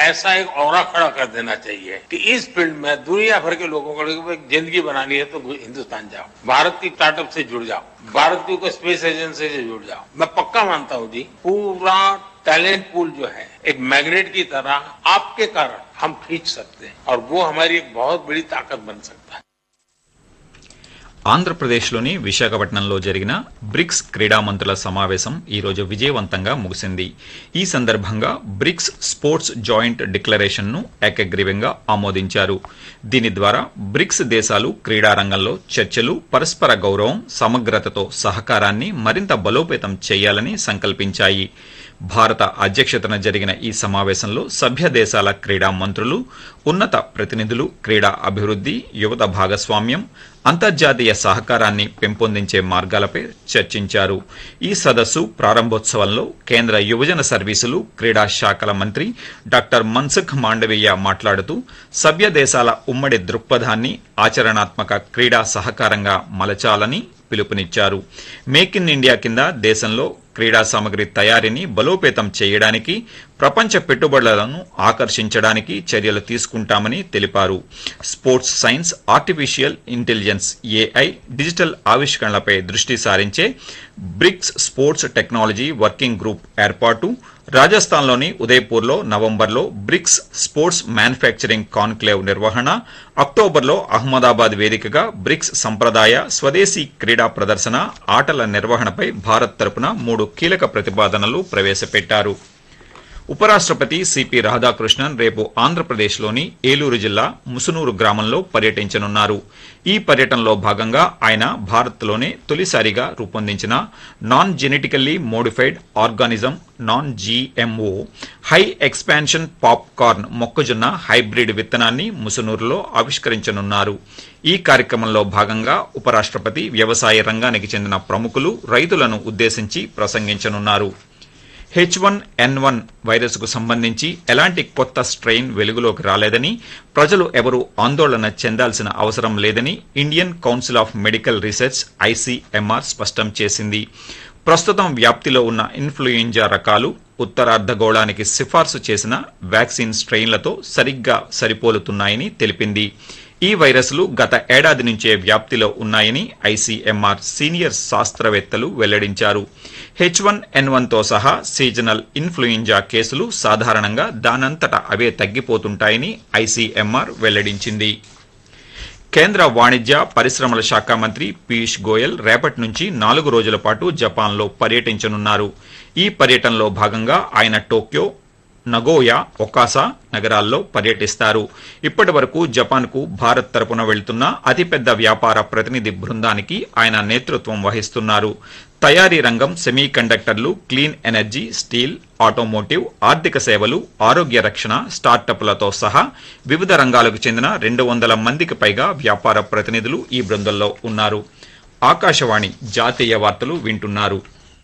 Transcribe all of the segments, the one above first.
ऐसा एक और खड़ा कर देना चाहिए कि इस फील्ड में दुनिया भर के लोगों को एक जिंदगी बनानी है तो हिंदुस्तान जाओ भारत की स्टार्टअप से जुड़ जाओ भारत की कोई स्पेस एजेंसी से जुड़ जाओ मैं पक्का मानता हूँ जी पूरा टैलेंट पूल जो है एक मैग्नेट की तरह आपके कारण हम खींच सकते हैं और वो हमारी एक बहुत बड़ी ताकत बन सकता है ఆంధ్రప్రదేశ్లోని విశాఖపట్నంలో జరిగిన బ్రిక్స్ క్రీడా మంత్రుల సమావేశం ఈరోజు విజయవంతంగా ముగిసింది ఈ సందర్భంగా బ్రిక్స్ స్పోర్ట్స్ జాయింట్ డిక్లరేషన్ను ఏకగ్రీవంగా ఆమోదించారు దీని ద్వారా బ్రిక్స్ దేశాలు క్రీడా రంగంలో చర్చలు పరస్పర గౌరవం సమగ్రతతో సహకారాన్ని మరింత బలోపేతం చేయాలని సంకల్పించాయి భారత అధ్యక్షతన జరిగిన ఈ సమావేశంలో సభ్య దేశాల క్రీడా మంత్రులు ఉన్నత ప్రతినిధులు క్రీడా అభివృద్ధి యువత భాగస్వామ్యం అంతర్జాతీయ సహకారాన్ని పెంపొందించే మార్గాలపై చర్చించారు ఈ సదస్సు ప్రారంభోత్సవంలో కేంద్ర యువజన సర్వీసులు క్రీడా శాఖల మంత్రి డాక్టర్ మన్సుఖ్ మాండవీయ మాట్లాడుతూ సభ్య దేశాల ఉమ్మడి దృక్పథాన్ని ఆచరణాత్మక క్రీడా సహకారంగా మలచాలని పిలుపునిచ్చారు మేక్ ఇన్ ఇండియా కింద దేశంలో క్రీడా సామగ్రి తయారీని బలోపేతం చేయడానికి ప్రపంచ పెట్టుబడులను ఆకర్షించడానికి చర్యలు తీసుకుంటామని తెలిపారు sports science artificial intelligence AI digital ఆవిష్కరణలపై దృష్టి సారించే BRICS sports technology working group ఏర్పాటు రాజస్థాన్లోని ఉదయ్పూర్లో నవంబర్లో బ్రిక్స్ స్పోర్ట్స్ మ్యానుఫ్యాక్చరింగ్ కాన్క్లేవ్ నిర్వహణ అక్టోబర్లో అహ్మదాబాద్ వేదికగా బ్రిక్స్ సంప్రదాయ స్వదేశీ క్రీడా ప్రదర్శన ఆటల నిర్వహణపై భారత్ తరపున మూడు కీలక ప్రతిపాదనలు ప్రవేశపెట్టారు ఉపరాష్ట్రపతి సిపి రాధాకృష్ణన్ రేపు ఆంధ్రప్రదేశ్లోని ఏలూరు జిల్లా ముసునూరు గ్రామంలో పర్యటించనున్నారు ఈ పర్యటనలో భాగంగా ఆయన భారత్లోనే తొలిసారిగా రూపొందించిన non genetically modified organism non GMO high expansion popcorn మొక్కజొన్న హైబ్రిడ్ విత్తనాన్ని ముసునూరులో ఆవిష్కరించనున్నారు ఈ కార్యక్రమంలో భాగంగా ఉపరాష్ట్రపతి వ్యవసాయ రంగానికి చెందిన ప్రముఖులు రైతులను ఉద్దేశించి ప్రసంగించనున్నారు H one N one virus కు సంబంధించి ఎలాంటి కొత్త స్ట్రెయిన్ వెలుగులోకి రాలేదని ప్రజలు ఎవరూ ఆందోళన చెందాల్సిన అవసరం లేదని Indian council of medical research ICMR స్పష్టం చేసింది ప్రస్తుతం వ్యాప్తిలో ఉన్న ఇన్ఫ్లుయెంజా రకాలు ఉత్తరార్ధగోళానికి సిఫార్సు చేసిన వ్యాక్సిన్ స్ట్రెయిన్లతో సరిగ్గా సరిపోలుతున్నాయని తెలిపింది ఈ వైరస్లు గత ఏడాది నుంచే వ్యాప్తిలో ఉన్నాయని ఐసీఎంఆర్ సీనియర్ శాస్త్రవేత్తలు వెల్లడించారు హెచ్ వన్ ఎన్ వన్తో సహా సీజనల్ ఇన్ఫ్లుయెంజా కేసులు సాధారణంగా దానంతట అవే తగ్గిపోతుంటాయని ఐసీఎంఆర్ వెల్లడించింది కేంద్ర వాణిజ్య పరిశ్రమల శాఖ మంత్రి పీయూష్ గోయల్ రేపటి నుంచి నాలుగు రోజుల పాటు జపాన్లో పర్యటించనున్నారు ఈ పర్యటనలో భాగంగా ఆయన టోక్యో నగోయా ఒకాసా నగరాల్లో పర్యటిస్తారు ఇప్పటి వరకు జపాన్కు భారత్ తరపున వెళ్తున్న అతిపెద్ద వ్యాపార ప్రతినిధి బృందానికి ఆయన నేతృత్వం వహిస్తున్నారు తయారీ రంగం సెమీ కండక్టర్లు క్లీన్ ఎనర్జీ స్టీల్ ఆటోమోటివ్ ఆర్థిక సేవలు ఆరోగ్య రక్షణ స్టార్టప్లతో సహా వివిధ రంగాలకు చెందిన రెండు వందల మందికి పైగా వ్యాపార ప్రతినిధులు ఈ బృందంలో ఉన్నారు ఆకాశవాణి జాతీయ వార్తలు వింటున్నారు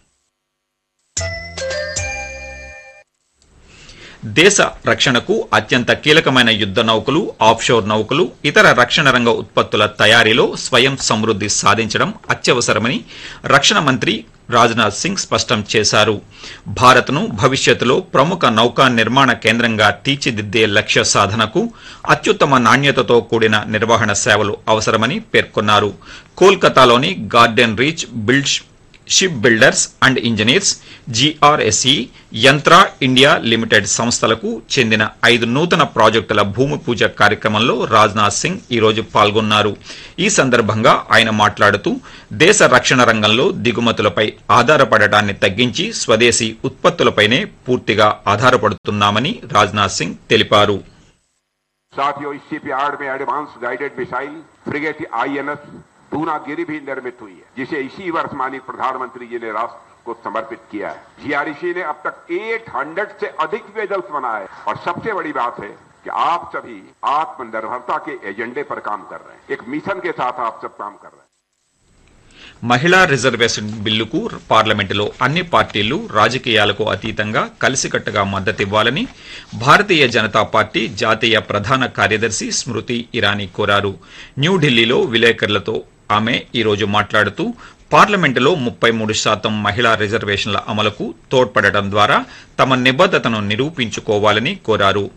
దేశ రక్షణకు అత్యంత కీలకమైన యుద్ధ నౌకలు ఆఫ్షోర్ నౌకలు ఇతర రక్షణ రంగ ఉత్పత్తుల తయారీలో స్వయం సమృద్ధి సాధించడం అత్యవసరమని రక్షణ మంత్రి రాజ్నాథ్ సింగ్ స్పష్టం చేశారు భారత్ను భవిష్యత్తులో ప్రముఖ నౌకా నిర్మాణ కేంద్రంగా తీర్చిదిద్దే లక్ష్య సాధనకు అత్యుత్తమ నాణ్యతతో కూడిన నిర్వహణ సేవలు అవసరమని పేర్కొన్నారు కోల్కతాలోని garden reach build ship builders and engineers GRSE Yantra India limited సంస్థలకు చెందిన ఐదు నూతన ప్రాజెక్టుల భూమి పూజ కార్యక్రమంలో రాజ్నాథ్ సింగ్ ఈరోజు పాల్గొన్నారు ఈ సందర్భంగా ఆయన మాట్లాడుతూ దేశ రక్షణ రంగంలో దిగుమతులపై ఆధారపడటాన్ని తగ్గించి స్వదేశీ ఉత్పత్తులపైనే పూర్తిగా ఆధారపడుతున్నామని రాజ్నాథ్ సింగ్ తెలిపారు साथियों इस शिपयार्ड में advance guided missile frigate INS Poonagiri भी निर्मित हुई है जिसे इसी वर्ष माननीय प्रधानमंत्री जी ने राष्ट्र को समर्पित किया है जीआरसी ने अब तक 800 से अधिक वेजल्स बनाए और सबसे बड़ी बात है कि आप सभी आत्मनिर्भरता के एजेंडे पर काम कर रहे हैं एक मिशन के साथ आप सब काम कर रहे हैं మహిళా రిజర్వేషన్ బిల్లుకు పార్లమెంటులో అన్ని పార్టీలు రాజకీయాలకు అతీతంగా కలిసికట్టుగా మద్దతివ్వాలని భారతీయ జనతా పార్టీ జాతీయ ప్రధాన కార్యదర్శి స్మృతి ఇరానీ కోరారు న్యూఢిల్లీలో విలేకరులతో ఆమె ఈరోజు మాట్లాడుతూ పార్లమెంటులో ముప్పై మూడు శాతం మహిళా రిజర్వేషన్ల అమలుకు తోడ్పడటం ద్వారా తమ నిబద్దతను నిరూపించుకోవాలని కోరారు